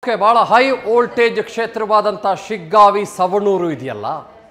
okay ಭಾಳ high voltage ಕ್ಷೇತ್ರವಾದಂಥ ಶಿಗ್ಗಾವಿ ಸವಣೂರು ಇದೆಯಲ್ಲ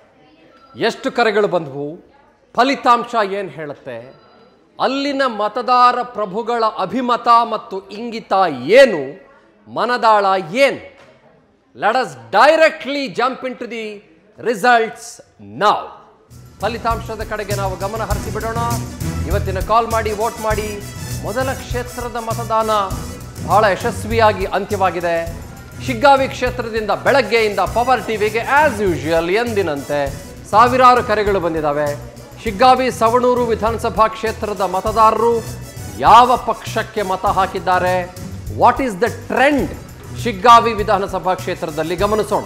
ಎಷ್ಟು ಕರೆಗಳು ಬಂದವು ಫಲಿತಾಂಶ ಏನು ಹೇಳುತ್ತೆ ಅಲ್ಲಿನ ಮತದಾರ ಪ್ರಭುಗಳ ಅಭಿಮತ ಮತ್ತು ಇಂಗಿತ ಏನು ಮನದಾಳ ಏನು let us directly jump into the results ನಾವ್ ಫಲಿತಾಂಶದ ಕಡೆಗೆ ನಾವು ಗಮನ ಹರಿಸಿ ಬಿಡೋಣ ಇವತ್ತಿನ ಕಾಲ್ ಮಾಡಿ ವೋಟ್ ಮಾಡಿ ಮೊದಲ ಕ್ಷೇತ್ರದ ಮತದಾನ ಬಹಳ ಯಶಸ್ವಿಯಾಗಿ ಅಂತ್ಯವಾಗಿದೆ ಶಿಗ್ಗಾವಿ ಕ್ಷೇತ್ರದಿಂದ ಬೆಳಗ್ಗೆಯಿಂದ ಪವರ್ ಟಿವಿಗೆ ಆಸ್ ಯೂಶುವಲ್ ಎಂದಿನಂತೆ ಸಾವಿರಾರು ಕರೆಗಳು ಬಂದಿದ್ದಾವೆ ಶಿಗ್ಗಾವಿ ಸವಣೂರು ವಿಧಾನಸಭಾ ಕ್ಷೇತ್ರದ ಮತದಾರರು ಯಾವ ಪಕ್ಷಕ್ಕೆ ಮತ ಹಾಕಿದ್ದಾರೆ what is the trend Shiggaon ವಿಧಾನಸಭಾ ಕ್ಷೇತ್ರದಲ್ಲಿ ಗಮನಿಸೋಣ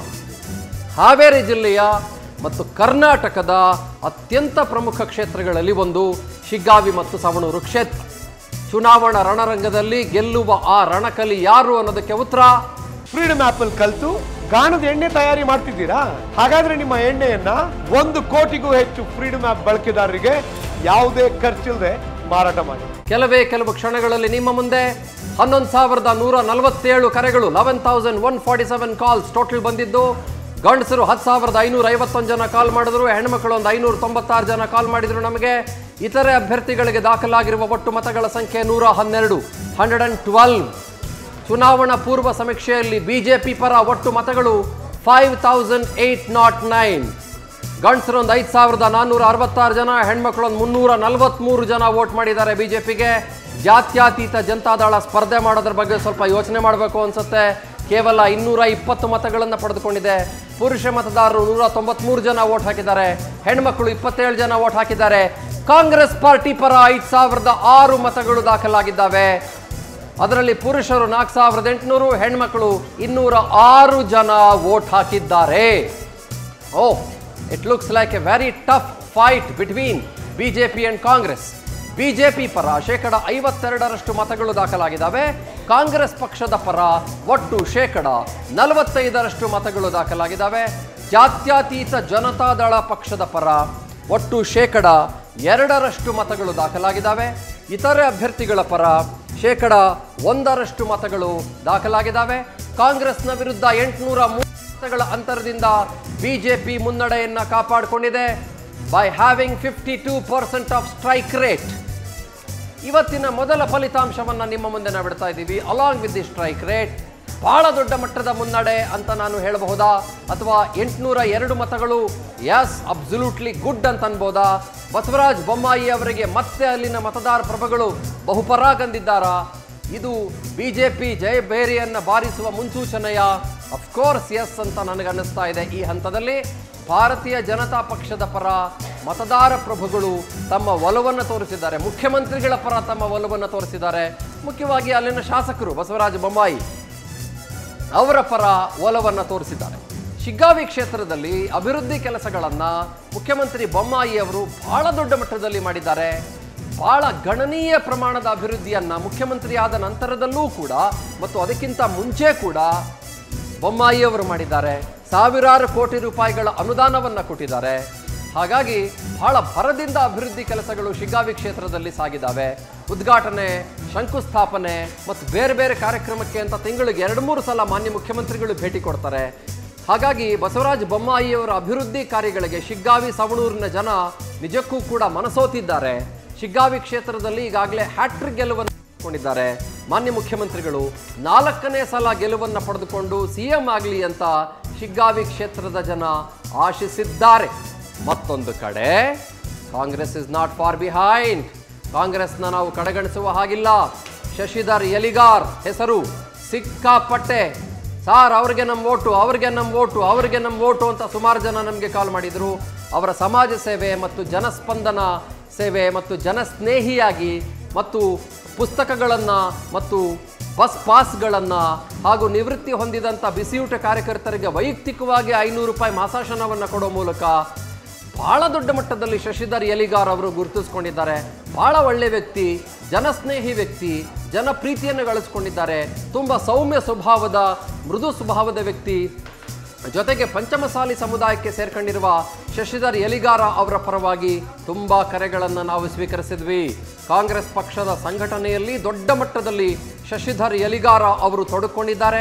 ಹಾವೇರಿ ಜಿಲ್ಲೆಯ ಮತ್ತು ಕರ್ನಾಟಕದ ಅತ್ಯಂತ ಪ್ರಮುಖ ಕ್ಷೇತ್ರಗಳಲ್ಲಿ ಒಂದು ಶಿಗ್ಗಾವಿ ಮತ್ತು ಸವಣೂರು ಕ್ಷೇತ್ರ ಚುನಾವಣಾ ರಣರಂಗದಲ್ಲಿ ಗೆಲ್ಲುವ ಆ ರಣಕಲಿ ಯಾರು ಅನ್ನೋದಕ್ಕೆ ಉತ್ತರ ಫ್ರೀಡಮ್ ಆಪ್ ಅಲ್ಲಿ ಕಲ್ತು ಗಾಣದ ಎಣ್ಣೆ ತಯಾರಿ ಮಾಡ್ತಿದ್ದೀರಾ ಹಾಗಾದ್ರೆ ನಿಮ್ಮ ಎಣ್ಣೆಯನ್ನ ಒಂದು ಕೋಟಿಗೂ ಹೆಚ್ಚು ಫ್ರೀಡಮ್ ಆಪ್ ಬಳಕೆದಾರರಿಗೆ ಯಾವುದೇ ಖರ್ಚಿಲ್ಲದೆ ಮಾರಾಟ ಮಾಡಿ ಕೆಲವೇ ಕೆಲವು ಕ್ಷಣಗಳಲ್ಲಿ ನಿಮ್ಮ ಮುಂದೆ ಹನ್ನೊಂದು ಸಾವಿರದ ನೂರ ನಲವತ್ತೇಳು ಕರೆಗಳು eleven thousand one forty seven calls total ಬಂದಿದ್ದು ಗಂಡಸರು ಹತ್ತು ಸಾವಿರದ ಐನೂರ ಐವತ್ತೊಂದು ಜನ ಕಾಲ್ ಮಾಡಿದ್ರು ಹೆಣ್ಮಕ್ಳು ಒಂದು ಐನೂರ ತೊಂಬತ್ತಾರು ಜನ ಕಾಲ್ ಮಾಡಿದ್ರು ನಮಗೆ ಇತರೆ ಅಭ್ಯರ್ಥಿಗಳಿಗೆ ದಾಖಲಾಗಿರುವ ಒಟ್ಟು ಮತಗಳ ಸಂಖ್ಯೆ ನೂರ ಹನ್ನೆರಡು ಹಂಡ್ರೆಡ್ ಅಂಡ್ ಟ್ವೆಲ್ವ್ ಚುನಾವಣಾ ಪೂರ್ವ ಸಮೀಕ್ಷೆಯಲ್ಲಿ ಬಿಜೆಪಿ ಪರ ಒಟ್ಟು ಮತಗಳು five thousand eight nought nine ಗಂಡಸರು ಒಂದು ಐದು ಸಾವಿರದ ನಾನ್ನೂರ ಅರವತ್ತಾರು ಜನ ಹೆಣ್ಮಕ್ಳು ಒಂದು ಮುನ್ನೂರ ನಲವತ್ತ್ಮೂರು ಜನ ವೋಟ್ ಮಾಡಿದ್ದಾರೆ ಬಿಜೆಪಿಗೆ ಜಾತ್ಯತೀತ ಜನತಾದಳ ಸ್ಪರ್ಧೆ ಮಾಡೋದ್ರ ಬಗ್ಗೆ ಸ್ವಲ್ಪ ಯೋಚನೆ ಮಾಡಬೇಕು ಅನ್ಸುತ್ತೆ ಕೇವಲ ಇನ್ನೂರ ಇಪ್ಪತ್ತು ಮತಗಳನ್ನು ಪಡೆದುಕೊಂಡಿದೆ ಪುರುಷ ಮತದಾರರು ನೂರ ತೊಂಬತ್ಮೂರು ಜನ ವೋಟ್ ಹಾಕಿದ್ದಾರೆ ಹೆಣ್ಮಕ್ಳು ಇಪ್ಪತ್ತೇಳು ಜನ ವೋಟ್ ಹಾಕಿದ್ದಾರೆ ಕಾಂಗ್ರೆಸ್ ಪಾರ್ಟಿ ಪರ ಐದು ಸಾವಿರದ ಆರು ಮತಗಳು ದಾಖಲಾಗಿದ್ದಾವೆ ಅದರಲ್ಲಿ ಪುರುಷರು ನಾಲ್ಕು ಸಾವಿರದ ಎಂಟುನೂರು ಹೆಣ್ಮಕ್ಳು ಇನ್ನೂರ ಆರು ಜನ ವೋಟ್ ಹಾಕಿದ್ದಾರೆ oh it looks like a very tough fight between BJP and Congress BJP ಪರ ಶೇಕಡ ಐವತ್ತೆರಡರಷ್ಟು ಮತಗಳು ದಾಖಲಾಗಿದ್ದಾವೆ ಕಾಂಗ್ರೆಸ್ ಪಕ್ಷದ ಪರ ಒಟ್ಟು ಶೇಕಡ ನಲವತ್ತೈದರಷ್ಟು ಮತಗಳು ದಾಖಲಾಗಿದ್ದಾವೆ ಜಾತ್ಯತೀತ ಜನತಾದಳ ಪಕ್ಷದ ಪರ ಒಟ್ಟು ಶೇಕಡ ಎರಡರಷ್ಟು ಮತಗಳು ದಾಖಲಾಗಿದ್ದಾವೆ ಇತರೆ ಅಭ್ಯರ್ಥಿಗಳ ಪರ ಶೇಕಡ ಒಂದರಷ್ಟು ಮತಗಳು ದಾಖಲಾಗಿದ್ದಾವೆ ಕಾಂಗ್ರೆಸ್ನ ವಿರುದ್ಧ ಎಂಟುನೂರ ಮತಗಳ ಅಂತರದಿಂದ ಬಿಜೆಪಿ ಮುನ್ನಡೆಯನ್ನ ಕಾಪಾಡಿಕೊಂಡಿದೆ by having fifty two percent of strike rate ಇವತ್ತಿನ ಮೊದಲ ಫಲಿತಾಂಶವನ್ನು ನಿಮ್ಮ ಮುಂದೆ ನಾವು ಬಿಡ್ತಾ ಇದ್ದೀವಿ along with the strike rate ಬಹಳ ದೊಡ್ಡ ಮಟ್ಟದ ಮುನ್ನಡೆ ಅಂತ ನಾನು ಹೇಳಬಹುದಾ ಅಥವಾ ಎಂಟುನೂರ ಎರಡು ಮತಗಳು ಎಸ್ ಅಬ್ಸಲ್ಯೂಟ್ಲಿ ಗುಡ್ ಅಂತ ಅನ್ಬೋದಾ ಬಸವರಾಜ ಬೊಮ್ಮಾಯಿ ಅವರಿಗೆ ಮತ್ತೆ ಅಲ್ಲಿನ ಮತದಾರ ಪ್ರಭುಗಳು ಬಹುಪರಾಗಂದಿದ್ದಾರಾ ಇದು ಬಿಜೆಪಿ ಜಯಬೇರಿಯನ್ನ ಬಾರಿಸುವ ಮುನ್ಸೂಚನೆಯ ಅಫ್ಕೋರ್ಸ್ ಎಸ್ ಅಂತ ನನಗನ್ನಿಸ್ತಾ ಇದೆ ಈ ಹಂತದಲ್ಲಿ ಭಾರತೀಯ ಜನತಾ ಪಕ್ಷದ ಪರ ಮತದಾರ ಪ್ರಭುಗಳು ತಮ್ಮ ಒಲವನ್ನು ತೋರಿಸಿದ್ದಾರೆ ಮುಖ್ಯಮಂತ್ರಿಗಳ ಪರ ತಮ್ಮ ಒಲವನ್ನು ತೋರಿಸಿದ್ದಾರೆ ಮುಖ್ಯವಾಗಿ ಅಲ್ಲಿನ ಶಾಸಕರು ಬಸವರಾಜ ಬೊಮ್ಮಾಯಿ ಅವರ ಪರ ಒಲವನ್ನು ತೋರಿಸಿದ್ದಾರೆ ಶಿಗ್ಗಾವಿ ಕ್ಷೇತ್ರದಲ್ಲಿ ಅಭಿವೃದ್ಧಿ ಕೆಲಸಗಳನ್ನ ಮುಖ್ಯಮಂತ್ರಿ ಬೊಮ್ಮಾಯಿ ಅವರು ಬಹಳ ದೊಡ್ಡ ಮಟ್ಟದಲ್ಲಿ ಮಾಡಿದ್ದಾರೆ ಬಹಳ ಗಣನೀಯ ಪ್ರಮಾಣದ ಅಭಿವೃದ್ಧಿಯನ್ನ ಮುಖ್ಯಮಂತ್ರಿ ಆದ ನಂತರದಲ್ಲೂ ಕೂಡ ಮತ್ತು ಅದಕ್ಕಿಂತ ಮುಂಚೆ ಕೂಡ ಬೊಮ್ಮಾಯಿ ಅವರು ಮಾಡಿದ್ದಾರೆ ಸಾವಿರಾರು ಕೋಟಿ ರೂಪಾಯಿಗಳ ಅನುದಾನವನ್ನು ಕೊಟ್ಟಿದ್ದಾರೆ ಹಾಗಾಗಿ ಬಹಳ ಭರದಿಂದ ಅಭಿವೃದ್ಧಿ ಕೆಲಸಗಳು ಶಿಗ್ಗಾವಿ ಕ್ಷೇತ್ರದಲ್ಲಿ ಸಾಗಿದ್ದಾವೆ ಉದ್ಘಾಟನೆ ಶಂಕುಸ್ಥಾಪನೆ ಮತ್ತು ಬೇರೆ ಬೇರೆ ಕಾರ್ಯಕ್ರಮಕ್ಕೆ ಅಂತ ತಿಂಗಳಿಗೆ ಎರಡು ಮೂರು ಸಲ ಮಾನ್ಯ ಮುಖ್ಯಮಂತ್ರಿಗಳು ಭೇಟಿ ಕೊಡ್ತಾರೆ ಹಾಗಾಗಿ ಬಸವರಾಜ ಬೊಮ್ಮಾಯಿಯವರ ಅಭಿವೃದ್ಧಿ ಕಾರ್ಯಗಳಿಗೆ ಶಿಗ್ಗಾವಿ ಸವಣೂರಿನ ಜನ ನಿಜಕ್ಕೂ ಕೂಡ ಮನಸೋತಿದ್ದಾರೆ ಶಿಗ್ಗಾವಿ ಕ್ಷೇತ್ರದಲ್ಲಿ ಈಗಾಗಲೇ ಹ್ಯಾಟ್ರಿಕ್ ಗೆಲುವನ್ನು ಪಡೆದುಕೊಂಡಿದ್ದಾರೆ ಮಾನ್ಯ ಮುಖ್ಯಮಂತ್ರಿಗಳು ನಾಲ್ಕನೇ ಸಲ ಗೆಲುವನ್ನು ಪಡೆದುಕೊಂಡು ಸಿಎಂ ಆಗಲಿ ಅಂತ ಶಿಗ್ಗಾವಿ ಕ್ಷೇತ್ರದ ಜನ ಆಶಿಸಿದ್ದಾರೆ ಮತ್ತೊಂದು ಕಡೆ Congress is not far behind ಕಾಂಗ್ರೆಸ್ನ ನಾವು ಕಡೆಗಣಿಸುವ ಹಾಗಿಲ್ಲ ಶಶಿಧರ್ ಎಲಿಗಾರ್ ಹೆಸರು ಸಿಕ್ಕಾಪಟ್ಟೆ ಸಾರ್ ಅವ್ರಿಗೆ ನಮ್ಮ ಓಟು ಅವ್ರಿಗೆ ನಮ್ಮ ಓಟು ಅವ್ರಿಗೆ ನಮ್ಮ ಓಟು ಅಂತ ಸುಮಾರು ಜನ ನಮಗೆ ಕಾಲ್ ಮಾಡಿದರು ಅವರ ಸಮಾಜ ಸೇವೆ ಮತ್ತು ಜನಸ್ಪಂದನ ಸೇವೆ ಮತ್ತು ಜನಸ್ನೇಹಿಯಾಗಿ ಮತ್ತು ಪುಸ್ತಕಗಳನ್ನು ಮತ್ತು ಬಸ್ ಪಾಸ್ಗಳನ್ನು ಹಾಗೂ ನಿವೃತ್ತಿ ಹೊಂದಿದಂಥ ಬಿಸಿಯೂಟ ಕಾರ್ಯಕರ್ತರಿಗೆ ವೈಯಕ್ತಿಕವಾಗಿ ಐನೂರು ರೂಪಾಯಿ ಮಾಸಾಶನವನ್ನು ಕೊಡೋ ಮೂಲಕ ಬಹಳ ದೊಡ್ಡ ಮಟ್ಟದಲ್ಲಿ ಶಶಿಧರ್ ಎಲಿಗಾರ್ ಅವರು ಗುರುತಿಸ್ಕೊಂಡಿದ್ದಾರೆ ಬಹಳ ಒಳ್ಳೆ ವ್ಯಕ್ತಿ ಜನಸ್ನೇಹಿ ವ್ಯಕ್ತಿ ಜನಪ್ರೀತಿಯನ್ನು ಗಳಿಸ್ಕೊಂಡಿದ್ದಾರೆ ತುಂಬ ಸೌಮ್ಯ ಸ್ವಭಾವದ ಮೃದು ಸ್ವಭಾವದ ವ್ಯಕ್ತಿ ಜೊತೆಗೆ ಪಂಚಮಸಾಲಿ ಸಮುದಾಯಕ್ಕೆ ಸೇರ್ಕೊಂಡಿರುವ ಶಶಿಧರ್ ಎಲಿಗಾರ ಅವರ ಪರವಾಗಿ ತುಂಬ ಕರೆಗಳನ್ನು ನಾವು ಸ್ವೀಕರಿಸಿದ್ವಿ ಕಾಂಗ್ರೆಸ್ ಪಕ್ಷದ ಸಂಘಟನೆಯಲ್ಲಿ ದೊಡ್ಡ ಮಟ್ಟದಲ್ಲಿ ಶಶಿಧರ್ ಎಲಿಗಾರ ಅವರು ತೊಡಕೊಂಡಿದ್ದಾರೆ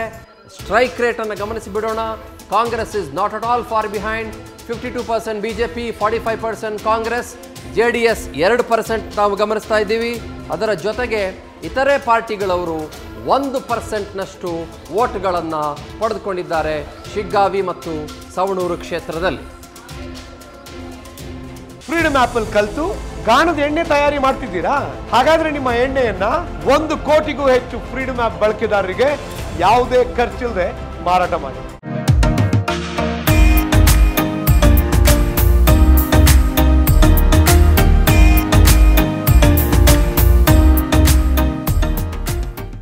ಸ್ಟ್ರೈಕ್ ರೇಟ್ ಅನ್ನು ಗಮನಿಸಿ ಬಿಡೋಣ Congress is not at all far behind fifty two percent BJP forty five percent Congress J D S ಎರಡು ಪರ್ಸೆಂಟ್ ನಾವು ಗಮನಿಸ್ತಾ ಇದ್ದೀವಿ ಅದರ ಜೊತೆಗೆ ಇತರೆ ಪಾರ್ಟಿಗಳವರು ಒಂದು ಪರ್ಸೆಂಟ್ನಷ್ಟು ವೋಟ್ಗಳನ್ನು ಪಡೆದುಕೊಂಡಿದ್ದಾರೆ ಶಿಗ್ಗಾವಿ ಮತ್ತು ಸವಣೂರು ಕ್ಷೇತ್ರದಲ್ಲಿ ಫ್ರೀಡಮ್ ಆಪ್ ಅಲ್ಲಿ ಕಲ್ತು ಗಾಣದ ಎಣ್ಣೆ ತಯಾರಿ ಮಾಡ್ತಿದ್ದೀರಾ ಹಾಗಾದ್ರೆ ನಿಮ್ಮ ಎಣ್ಣೆಯನ್ನ ಒಂದು ಕೋಟಿಗೂ ಹೆಚ್ಚು ಫ್ರೀಡಮ್ ಆಪ್ ಬಳಕೆದಾರರಿಗೆ ಯಾವುದೇ ಖರ್ಚಿಲ್ಲದೆ ಮಾರಾಟ ಮಾಡಿ